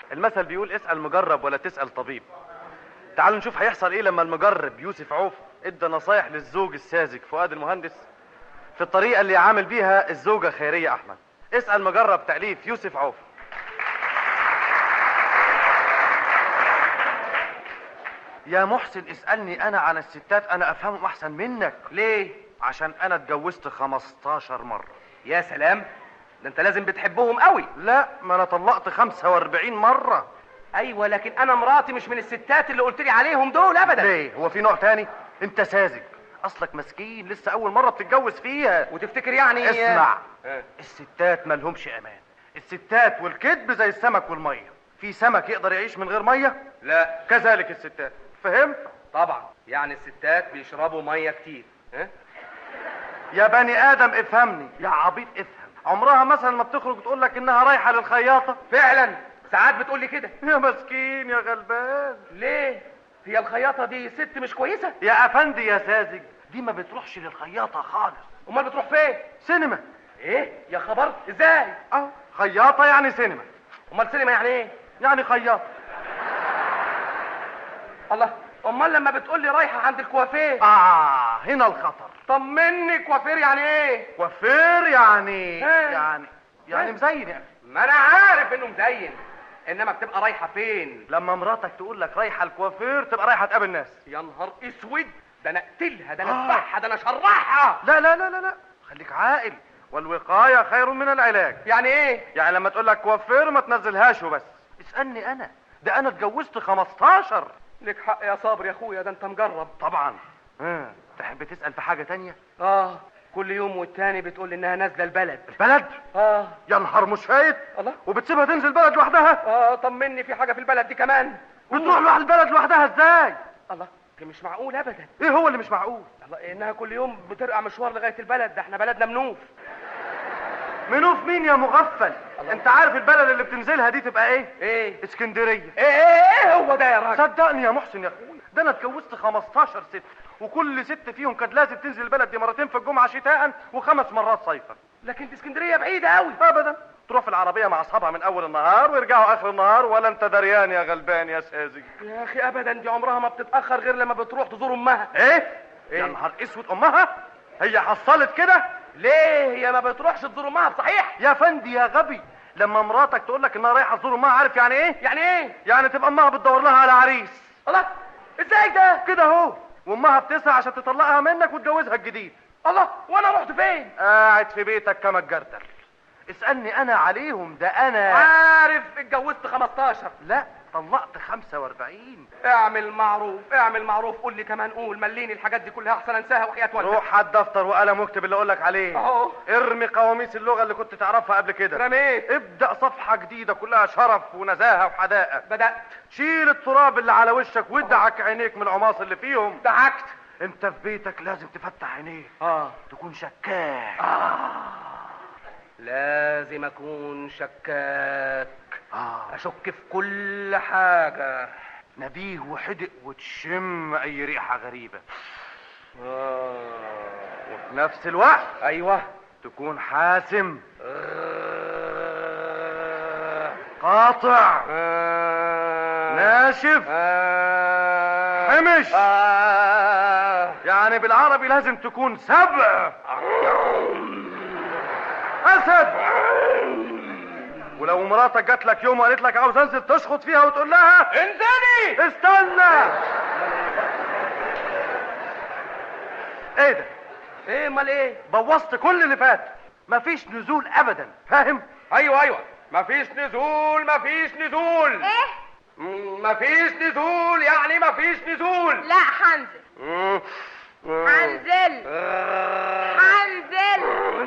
المثل بيقول اسأل مجرب ولا تسأل طبيب تعالوا نشوف هيحصل ايه لما المجرب يوسف عوف ادى نصايح للزوج الساذج فؤاد المهندس في الطريقة اللي عامل بيها الزوجة خيرية أحمد اسأل مجرب تأليف يوسف عوف يا محسن اسألني أنا عن الستات أنا أفهمهم أحسن منك ليه عشان أنا اتجوزت 15 مرة يا سلام ده انت لازم بتحبهم قوي لا ما أنا طلقت 45 مرة ايوه لكن انا مراتي مش من الستات اللي قلت لي عليهم دول ابدا ليه هو في نوع تاني انت ساذج اصلك مسكين لسه اول مره بتتجوز فيها وتفتكر يعني اسمع آه. الستات مالهمش امان الستات والكذب زي السمك والميه في سمك يقدر يعيش من غير ميه لا كذلك الستات فهمت طبعا يعني الستات بيشربوا ميه كتير ها يا بني ادم افهمني يا عبيط افهم عمرها مثلا ما بتخرج تقول لك انها رايحه للخياطه فعلا ساعات بتقول لي كده يا مسكين يا غلبان ليه هي الخياطه دي ست مش كويسه يا افندي يا ساذج دي ما بتروحش للخياطه خالص امال بتروح فين سينما ايه يا خبر ازاي اه خياطه يعني سينما امال سينما يعني ايه يعني خياطه الله امال لما بتقول لي رايحه عند الكوافير اه هنا الخطر طمني كوافير يعني ايه وفير يعني ها. يعني يعني ها. مزين يعني ما انا عارف انه مزين انما بتبقى رايحه فين لما مراتك تقول لك رايحه الكوافير تبقى رايحه تقابل ناس يا نهار اسود ده انا اقتلها ده انا آه. اذبحها ده انا اشرحها لا لا لا لا لا خليك عاقل والوقايه خير من العلاج يعني ايه يعني لما تقول لك كوافير ما تنزلهاش وبس اسالني انا ده انا اتجوزت 15 لك حق يا صابر يا اخويا ده انت مجرب طبعا ها تحب تسال في حاجه تانية اه كل يوم والتاني بتقول انها نازله البلد البلد اه يا نهار مش فايت الله وبتسيبها تنزل بلد لوحدها اه طمني في حاجه في البلد دي كمان بتروح لوحد البلد لوحدها ازاي الله دي مش معقول ابدا ايه هو اللي مش معقول الله انها كل يوم بترقع مشوار لغايه البلد ده احنا بلدنا منوف منوف مين يا مغفل الله. انت عارف البلد اللي بتنزلها دي تبقى ايه ايه اسكندريه ايه ايه, إيه هو ده يا راجل صدقني يا محسن يا اخويا ده انا اتجوزت 15 ست وكل ست فيهم كانت لازم تنزل البلد دي مرتين في الجمعه شتاء وخمس مرات صيفا لكن دي اسكندريه بعيده قوي ابدا تروح في العربيه مع اصحابها من اول النهار ويرجعوا اخر النهار ولا انت دريان يا غلبان يا ساذج يا اخي ابدا دي عمرها ما بتتاخر غير لما بتروح تزور امها ايه إيه؟ يا نهار اسود امها هي حصلت كده ليه هي ما بتروحش تزور امها بصحيح يا فندي يا غبي لما مراتك تقول لك انها رايحه تزور امها عارف يعني ايه يعني ايه يعني تبقى امها بتدور لها على عريس الله ازاي ده كده اهو وامها بتسعى عشان تطلقها منك وتجوزها الجديد الله وانا رحت فين قاعد في بيتك كما الجردل اسألني انا عليهم ده انا عارف اتجوزت 15 لا طلقت 45 اعمل معروف اعمل معروف قول لي كمان قول مليني الحاجات دي كلها احسن انساها وحياة والدك روح هات دفتر وقلم واكتب اللي اقولك عليه اهو ارمي قواميس اللغة اللي كنت تعرفها قبل كده رميت ابدأ صفحة جديدة كلها شرف ونزاهة وحداقة بدأت شيل التراب اللي على وشك وادعك عينيك من العماص اللي فيهم دعكت انت في بيتك لازم تفتح عينيك اه تكون شكاك لازم اكون شكاك آه. اشك في كل حاجة نبيه وحدق وتشم اي ريحة غريبة آه. وفي نفس الوقت ايوه تكون حاسم آه. قاطع آه. ناشف آه. حمش. آه. يعني بالعربي لازم تكون سبع اسد ولو مراتك جات لك يوم وقالت لك عاوز انزل تشخط فيها وتقول لها انزلي استنى ايه ده ايه امال ايه بوظت كل اللي فات مفيش نزول ابدا فاهم ايوه ايوه مفيش نزول مفيش نزول ايه م- مفيش نزول يعني مفيش نزول لا هنزل هنزل هنزل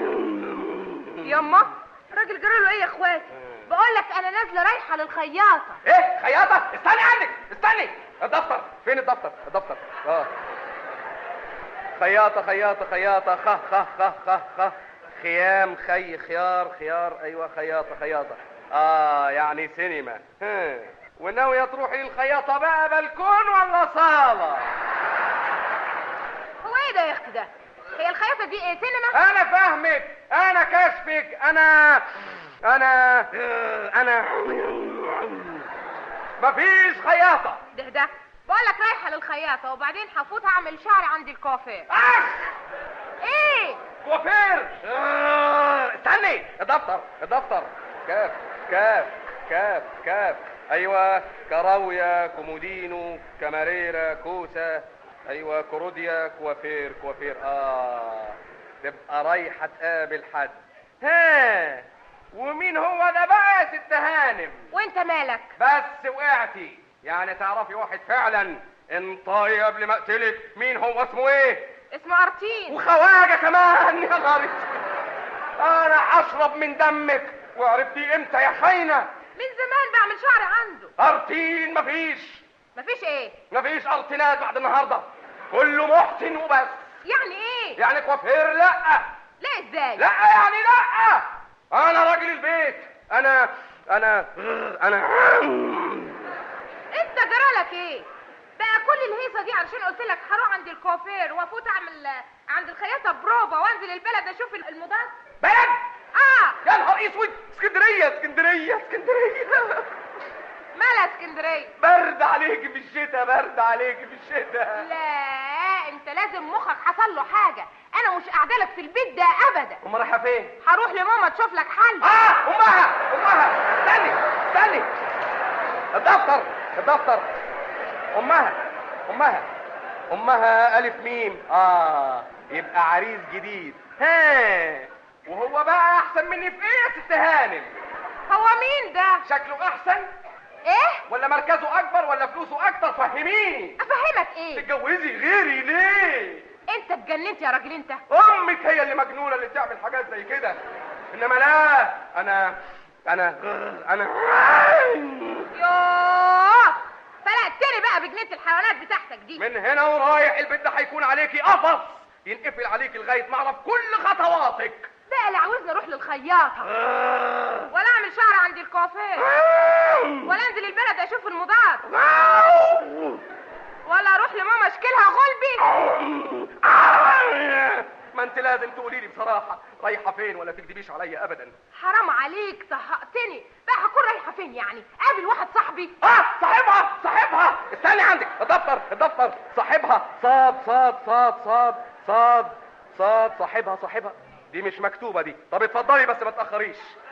يما الراجل جرى له ايه يا اخواتي بقول لك انا نازله رايحه للخياطه ايه خياطه استني عنك استني الدفتر فين الدفتر الدفتر اه خياطه خياطه خياطه خ خ خ خ خ خيام خي خيار خيار ايوه خياطه خياطه اه يعني سينما ها. وناويه تروحي للخياطه بقى بلكون ولا صاله هو ايه ده يا اختي ده هي الخياطه دي ايه سينما انا فاهمك انا كاشفك انا انا انا مفيش خياطه ده ده بقول لك رايحه للخياطه وبعدين هفوت اعمل شعري عند الكوافير اخ ايه كوافير آه، استني الدفتر الدفتر كاف كاف كاف كاف ايوه كراويه كومودينو كاماريرا كوسه ايوه كوروديا كوافير كوافير اه تبقى رايحه تقابل حد ها ومين هو ده بقى يا ست هانم وانت مالك بس وقعتي يعني تعرفي واحد فعلا انطاي قبل ما اقتلك مين هو اسمه ايه اسمه ارتين وخواجه كمان يا نهار اسود. انا هشرب من دمك وعرفتي امتى يا خاينه من زمان بعمل شعري عنده ارتين مفيش مفيش ايه مفيش ارتينات بعد النهارده كله محسن وبس يعني ايه يعني كوافير لا لا ازاي لا يعني لا انا راجل البيت انا انا انا انت جرالك ايه بقى كل الهيصه دي علشان قلت لك هروح عند الكوافير وافوت اعمل عند الخياطه بروفا وانزل البلد اشوف المضاد بلد اه يا نهار اسود اسكندريه اسكندريه اسكندريه مالها اسكندريه برد عليك في الشتاء برد عليك في الشتاء لا انت لازم مخك حصل له حاجه انا مش قاعده لك في البيت ده ابدا ام رايحه فين هروح لماما تشوف لك حل اه امها امها استني استني الدفتر الدفتر امها امها امها الف ميم اه يبقى عريس جديد ها وهو بقى احسن مني في ايه يا ست هانم هو مين ده شكله احسن ايه ولا مركزه اكبر ولا فلوسه اكتر فهميني افهمك ايه تتجوزي غيري ليه انت اتجننت يا راجل انت امك هي اللي مجنونه اللي تعمل حاجات زي كده انما لا انا انا انا يوه فلقتني بقى بجنينه الحيوانات بتاعتك دي من هنا ورايح البيت ده هيكون عليكي قفص ينقفل عليك لغايه ما اعرف كل خطواتك بقى اللي عاوزني اروح للخياطه ولا اعمل شعر عند الكوافير ولا انزل البلد اشوف المضاد ولا اروح لماما اشكلها غلبي ما انت لازم تقولي لي بصراحه رايحه فين ولا تكذبيش عليا ابدا حرام عليك زهقتني بقى هكون رايحه فين يعني قابل واحد صاحبي اه صاحبها صاحبها استني عندك الدفتر الدفتر صاحبها صاد صاد صاد صاد صاد صاد صاحبها صاحبها دي مش مكتوبه دي طب اتفضلي بس ما تاخريش